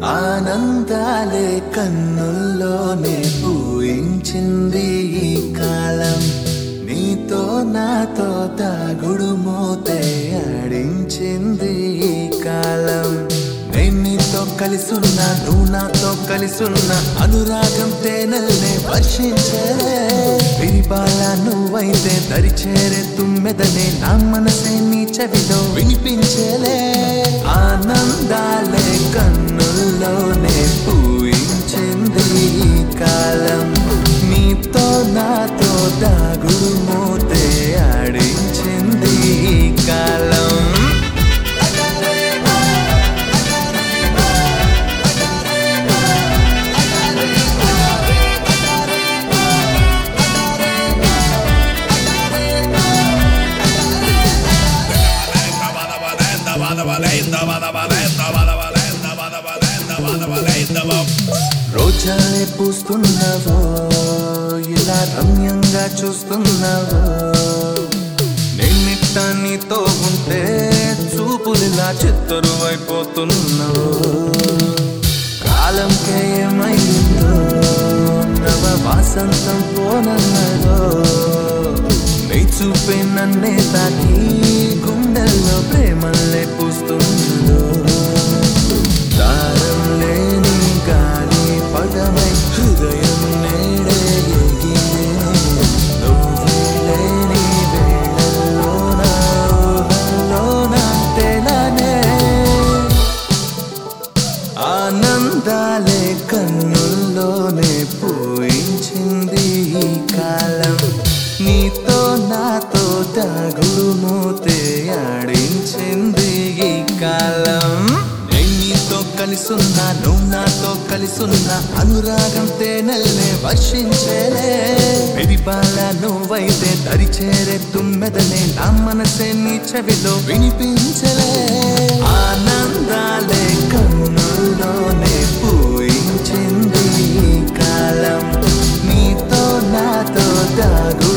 ఆనందాలే కన్నుల్లోనే పూయించింది ఈ కాలం నీతో నాతో తాగుడు మోతే ఆడించింది ఈ కాలం నేను నీతో కలిసున్నా నువ్వు నాతో కలిసున్నా అనురాగం తేనెల్నే వర్షించలే విరిపాల నువ్వైతే దరిచేరే తుమ్మెదనే నా మనసే నీ చెవిలో వినిపించలే ఆనందాలే కన్నుల్లోనే పూయించింది ఈ కాలం నీతో నాతో దాగుడు మోతే ఆడించింది ఈ కాలం రోజాలే పూస్తున్నావో ఇలా రమ్యంగా చూస్తున్నావో నిన్నిట్ట నీతో ఉంటే చూపులిలా చిత్తరు అయిపోతున్నావు కాలంకే ఏమైందో నవ వాసంతం పోనన్నదో నీ చూపే నన్నే తాకి గుండెల్లో ప్రేమల్లే పూస్తున్నదో దారం లేని గాలి పదమై హృదయం నేడే ఎగిరే నువ్వే లేని వేళల్లోన ఊహల్లోన తెలనే ఆనందాలే కన్నుల్లోనే పూయించింది ఈ కాలం నీతో నాతో దాగుడు మూతే ఆడించింది ఈ కాలం నేను నీతో కలిసున్నా నువ్వు నాతో కలిసున్నా అనురాగం తేనెల్నే వర్షించేలే విరిపాల నువ్వైతే దరిచేరే తుమ్మెదనే నా మనసే నీ చెవిలో వినిపించలే ఆనందాలే కన్నుల్లోనే పూయించింది ఈ కాలం నీతో నాతో దాగు